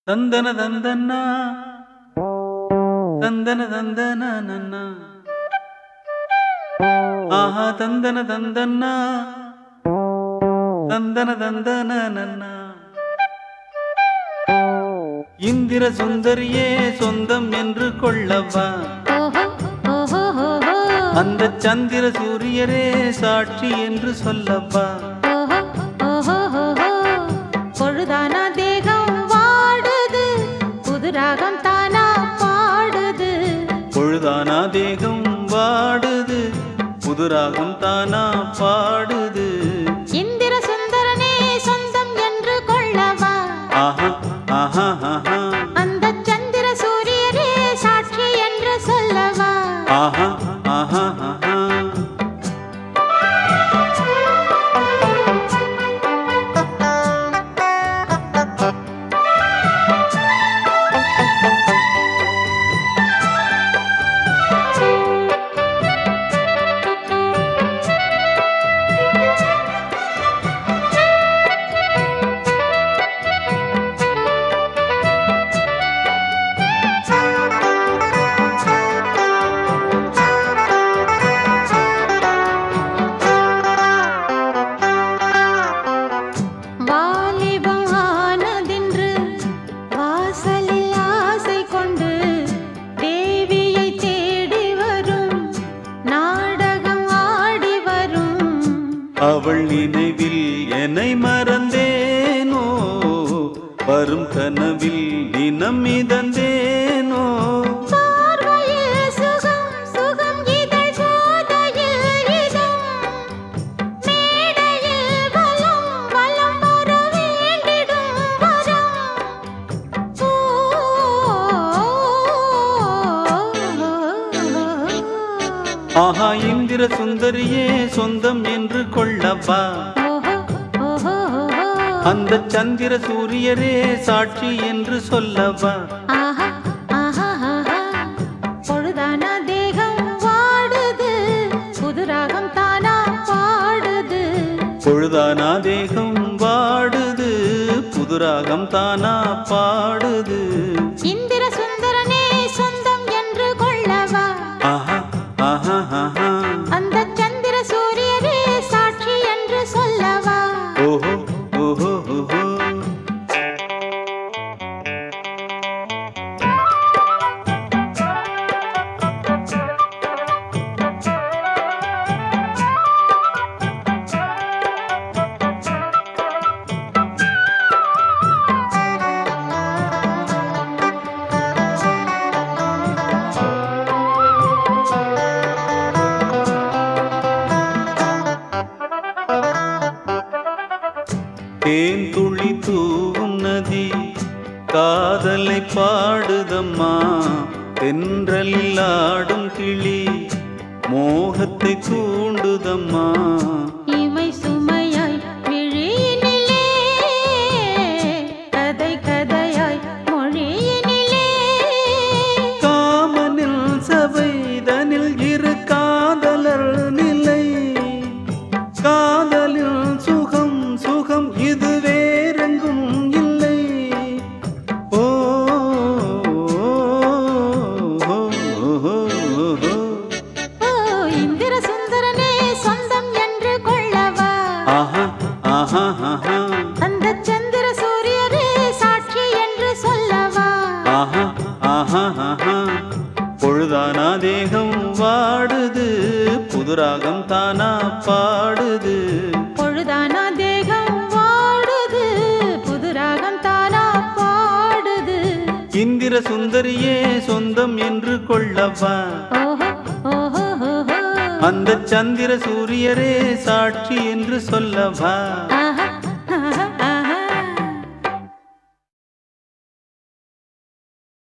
தந்தன தந்தன்னா தந்தன தந்தன நன்னா ஆஹா தந்தன தந்தன்னா தந்தன தந்தன நன்னா இந்திர சுந்தரியே சொந்தம் என்று கொள்ளவா ஓஹோ ஓஹோ ஓஹோ அந்த சந்திர சூரியரே சாட்சி என்று சொல்லவா ஓஹோ ஓஹோ ஓஹோ பொழுதானா தேகம் வாடுது புது ராகம் தானா பாடுது பொழுதானா தேகம் வாடுது புதுராகம் தானா பாடுது இந்திர சுந்தரனே சொந்தம் என்று கொள்ளவா ஆஹா ஆஹா ஆஹா அந்த சந்திர சூரியரே சாட்சி என்று சொல்லவா ஆஹா ஆஹா ஆஹா வாலிபம் ஆனதென்று வாசலில் ஆசை கொண்டு தேவியை தேடி வரும் நாடகம் ஆடி வரும் அவள் நினைவில் என்னை மறந்தேனோ வரும் கனவில் தினம் மிதந்தேனோ பார்வையில் சுகம் சுகம் இதழ் போதையில் இதம் மேடையில் வலம் வலம் வர வேண்டிடும் வரம் ஓ ஆஹா இந்திர சுந்தரியே சொந்தம் என்று கொள்ளவா ஓஹோ ஓஹோ ஓஹோ அந்த சந்திர சூரியரே சாட்சி என்று சொல்லவா ஆஹா ஆஹா ஆஹா பொழுதானா தேகம் வாடுது புது ராகம் தானா பாடுது பொழுதானா தேகம் வாடுது புதுராகம் தானா பாடுது இந்திர சுந்தரனே சொந்தம் என்று கொள்ளவா ஆஹா ஆஹா ஆஹா அந்த சந்திர சூரியரே சாட்சி என்று சொல்லவா ஓஹோ ஓஹோ ஓஹோ தேன் துளி தூவும் நதி காதலை பாடுதம்மா தென்றலில் ஆடும் கிளி மோகத்தை தூண்டுதம்மா இமை சுமையாய் விழியினிலே கதை கதையாய் மொழியினிலே காமனில் சபைதனில் இரு காதலர் நிலை காதலில் சுகம் சுகம் இது வேறெங்கும் இல்லை ஓ ஓ, ஓ, ஓ. ஓ இந்திர சுந்தரனே சொந்தம் என்று கொள்ளவா ஆஹா ஆஹா ஆஹா அந்த சந்திர சூரியரே சாட்சி என்று சொல்லவா ஆஹா ஆஹா ஆஹா பொழுதானா தேகம் வாடுது புதுராகம் தானா பாடுது பொழுதானா தேகம் வாடுது புது ராகம் தானா பாடுது இந்திர சுந்தரியே சொந்தம் என்று கொள்ளவா ஓஹோ ஓஹோ ஓஹோ அந்த சந்திர சூரியரே சாட்சி என்று சொல்லவா ஆஹா